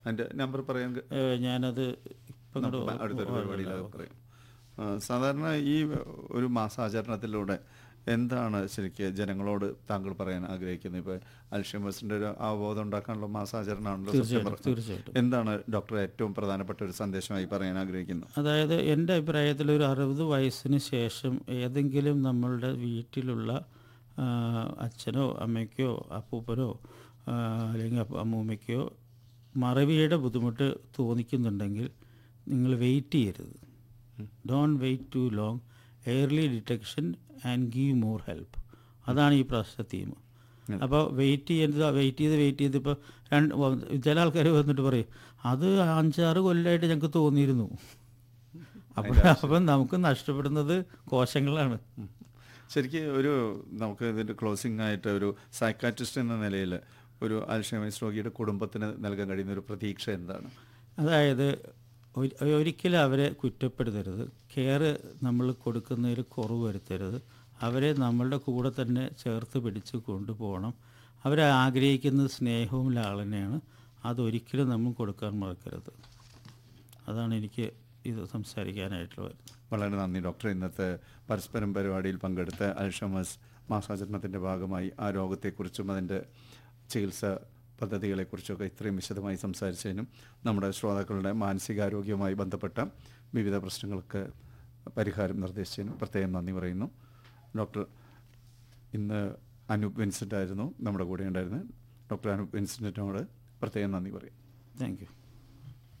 അതിൻ്റെ നമ്പർ പറയാൻ ക- ഏഹ് ഞാനത് ഇപ്പം നമുക്ക് അടുത്തൊരു പരിപാടിയിൽ അത് പറയും ആ, സാധാരണ ഈ ഒരു മാസാചരണത്തിലൂടെ എന്താണ് ശരിക്ക് ജനങ്ങളോട് താങ്കൾ പറയാൻ ആഗ്രഹിക്കുന്നത് ഇപ്പോൾ അൽഷിമേഴ്സിൻ്റെ ഒരു അവബോധം ഉണ്ടാക്കാനുള്ള മാസാചരണമാണല്ലോ സത്യം തീർച്ചയായിട്ടും പറഞ്ഞാൽ. തീർച്ചയായിട്ടും എന്താണ് ഡോക്ടർ ഏറ്റവും പ്രധാനപ്പെട്ട ഒരു സന്ദേശമായി പറയാൻ ആഗ്രഹിക്കുന്നത് അതായത് എൻ്റെ അഭിപ്രായത്തിൽ ഒരു അറുപത് വയസ്സിന് ശേഷം ഏതെങ്കിലും നമ്മളുടെ വീട്ടിലുള്ള ആ, അച്ഛനോ അമ്മയ്ക്കോ അപ്പൂപ്പനോ ആ, അല്ലെങ്കിൽ അപ്പ- അമ്മൂമ്മയ്ക്കോ മറവിയുടെ ബുദ്ധിമുട്ട് തോന്നിക്കുന്നുണ്ടെങ്കിൽ നിങ്ങൾ വെയിറ്റ് ചെയ്യരുത് don't wait too long early detection and give more help അതാണ് ഈ പ്രാവശ്യത്തെ തീം അപ്പോൾ വെയിറ്റ് ചെയ്യരുത് വെയിറ്റ് ചെയ്ത് വെയിറ്റ് ചെയ്ത് ഇപ്പോൾ രണ്ട് വ- ചില ആൾക്കാർ വന്നിട്ട് പറയും അത് അഞ്ചാറ് കൊല്ലമായിട്ട് ഞങ്ങൾക്ക് തോന്നിയിരുന്നു അപ്പോൾ അപ്പം നമുക്ക് നഷ്ടപ്പെടുന്നത് കോശങ്ങളാണ് ശരിക്ക് ഒരു നമുക്ക് ഇതിൻ്റെ ക്ലോസിംഗ് ആയിട്ട് ഒരു സൈക്കാട്രിസ്റ്റ് എന്ന നിലയിൽ ഒരു അൽഷമൈസ് രോഗിയുടെ കുടുംബത്തിന് നൽകാൻ കഴിയുന്ന ഒരു പ്രതീക്ഷ എന്താണ് അതായത് ഒരി- ഒരിക്കലും അവരെ കുറ്റപ്പെടുത്തരുത് കെയർ നമ്മൾ കൊടുക്കുന്നതിൽ കുറവ് വരുത്തരുത് അവരെ നമ്മളുടെ കൂടെ തന്നെ ചേർത്ത് പിടിച്ച് കൊണ്ടുപോകണം അവരെ ആഗ്രഹിക്കുന്നത് സ്നേഹവും ലാളനയാണ് അതൊരിക്കലും നമ്മൾ കൊടുക്കാൻ മറക്കരുത് അതാണ് എനിക്ക് ഇത് സംസാരിക്കാനായിട്ടുള്ളത് വളരെ നന്ദി ഡോക്ടർ ഇന്നത്തെ പരസ്പരം പരിപാടിയിൽ പങ്കെടുത്ത് അൽഷമസ് മാസാചരണത്തിൻ്റെ ഭാഗമായി ആ രോഗത്തെക്കുറിച്ചും അതിൻ്റെ ചികിത്സ പദ്ധതികളെക്കുറിച്ചൊക്കെ ഇത്രയും വിശദമായി സംസാരിച്ചതിനും നമ്മുടെ ശ്രോതാക്കളുടെ മാനസികാരോഗ്യവുമായി ബന്ധപ്പെട്ട വിവിധ പ്രശ്നങ്ങൾക്ക് പരിഹാരം നിർദ്ദേശിച്ചതിനും പ്രത്യേകം നന്ദി പറയുന്നു ഡോക്ടർ ഇന്ന് അനൂപ് വിൻസെൻ്റ് ആയിരുന്നു നമ്മുടെ കൂടെ ഉണ്ടായിരുന്നത് ഡോക്ടർ അനൂപ് വിൻസെൻറ്റിനോട് പ്രത്യേകം നന്ദി പറയും താങ്ക് യു